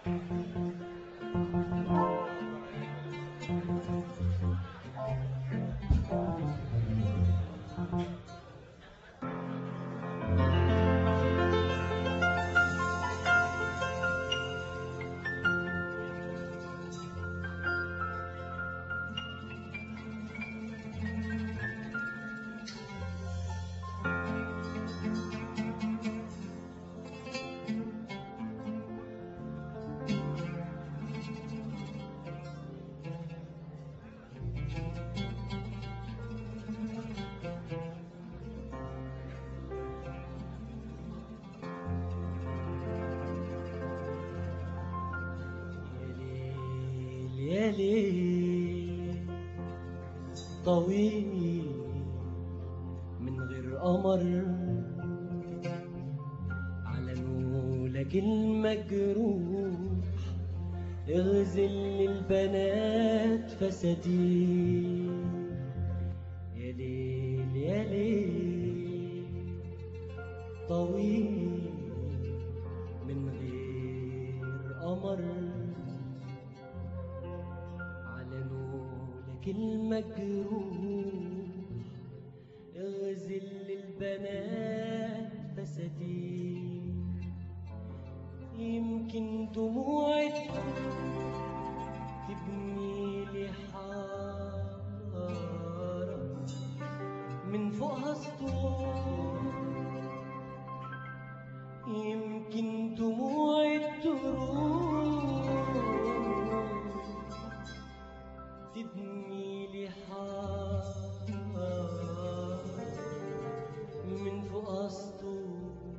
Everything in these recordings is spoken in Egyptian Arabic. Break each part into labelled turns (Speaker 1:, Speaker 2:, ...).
Speaker 1: يا ليل طويل من غير قمر على نولك المجروح اغزل البنات فساتين يا ليل يا ليل طويل من غير قمر على نولك المجروح اغزل البنات فساتين يمكن دموعك تبني لي حارة من فوقها سطور يمكن دموعك تروح تبني لي حارة من فوق اسطول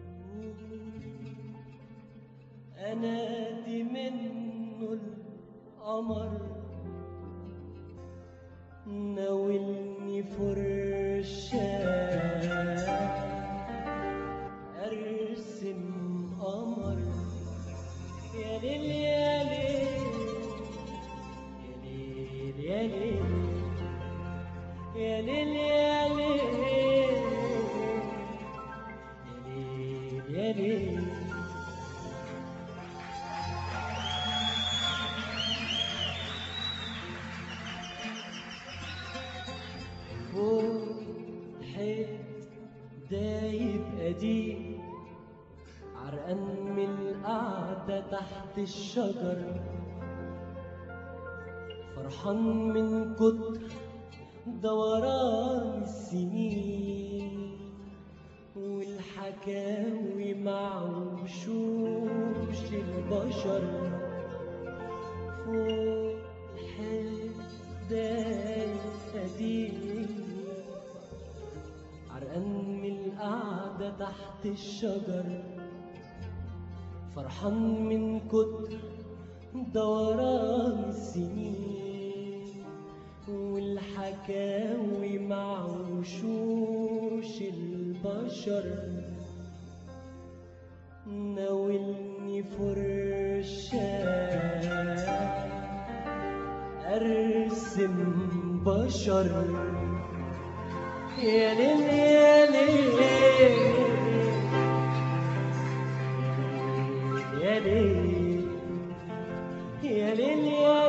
Speaker 1: انا دي منه القمر ناولني فرشة ارسم قمر يا ليل يا ليل يا ليل يا ليل يا ليل يا ليل يا ليل فوق حيط دايب قديم عرقان من القعدة تحت الشجر فرحان من كتر دوران السنين والحكاوي مع وشوش البشر فوق حداية قديم عرقان من القعدة تحت الشجر فرحان من كتر دوران السنين والحكاوي مع وشوش البشر ناولني فرشة أرسم بشر يا ليل يا ليل يا ليل يا ليل يا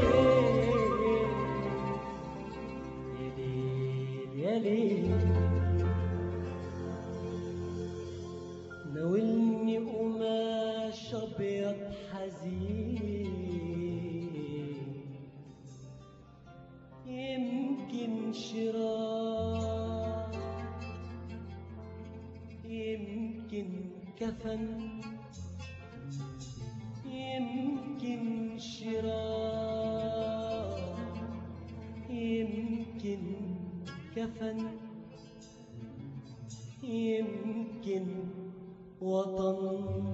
Speaker 1: ليل يا ليل ناولني قماش ابيض حزين يمكن شراء يمكن كفن يمكن شراء يمكن كفن يمكن وطن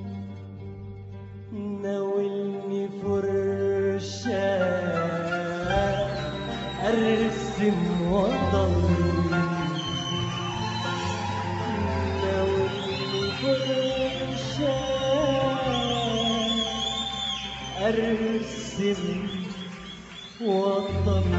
Speaker 1: ناولني فرشة أرسم وطن ناولني فرشة أرسم وطن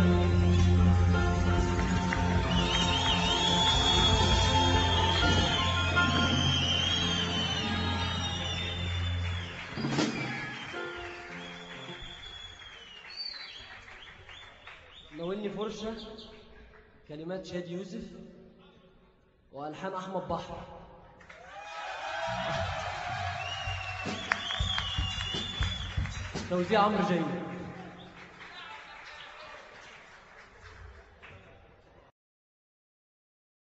Speaker 1: ناولني فرشة كلمات شادي يوسف وألحان أحمد بحر توزيع عمرو جاي